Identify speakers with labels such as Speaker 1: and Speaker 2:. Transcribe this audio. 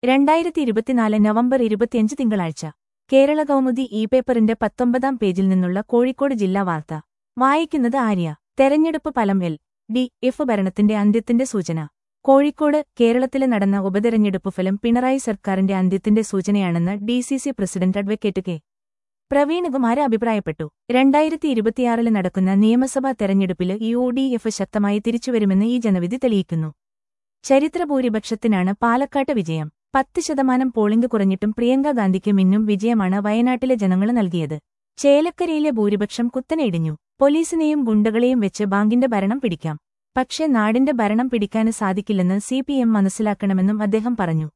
Speaker 1: രണ്ടായിരത്തി ഇരുപത്തിനാല് നവംബർ ഇരുപത്തിയഞ്ച് തിങ്കളാഴ്ച കേരള കൗമുദി ഇ പേപ്പറിന്റെ പത്തൊമ്പതാം പേജിൽ നിന്നുള്ള കോഴിക്കോട് ജില്ലാ വാർത്ത വായിക്കുന്നത് ആര്യ തെരഞ്ഞെടുപ്പ് ഫലം എൽ ഡി എഫ് ഭരണത്തിന്റെ അന്ത്യത്തിന്റെ സൂചന കോഴിക്കോട് കേരളത്തില് നടന്ന ഉപതെരഞ്ഞെടുപ്പ് ഫലം പിണറായി സർക്കാരിന്റെ അന്ത്യത്തിന്റെ സൂചനയാണെന്ന് D C C president advocate K Praveenkumar അഭിപ്രായപ്പെട്ടു രണ്ടായിരത്തി ഇരുപത്തിയാറില് നടക്കുന്ന നിയമസഭാ തെരഞ്ഞെടുപ്പില് യു ഡി എഫ് ശക്തമായി തിരിച്ചുവരുമെന്ന് ഈ ജനവിധി തെളിയിക്കുന്നു ചരിത്രഭൂരിപക്ഷത്തിനാണ് പാലക്കാട്ട് വിജയം പത്ത് ശതമാനം പോളിംഗ് കുറഞ്ഞിട്ടും പ്രിയങ്ക ഗാന്ധിക്ക് മിന്നും വിജയമാണ് വയനാട്ടിലെ ജനങ്ങൾ നൽകിയത് ചേലക്കരയിലെ ഭൂരിപക്ഷം കുത്തനെ ഇടിഞ്ഞു പോലീസിനെയും ഗുണ്ടകളെയും വെച്ച് ബാങ്കിന്റെ ഭരണം പിടിക്കാം പക്ഷേ നാടിന്റെ ഭരണം പിടിക്കാന് സാധിക്കില്ലെന്ന് സി പി എം മനസ്സിലാക്കണമെന്നും അദ്ദേഹം പറഞ്ഞു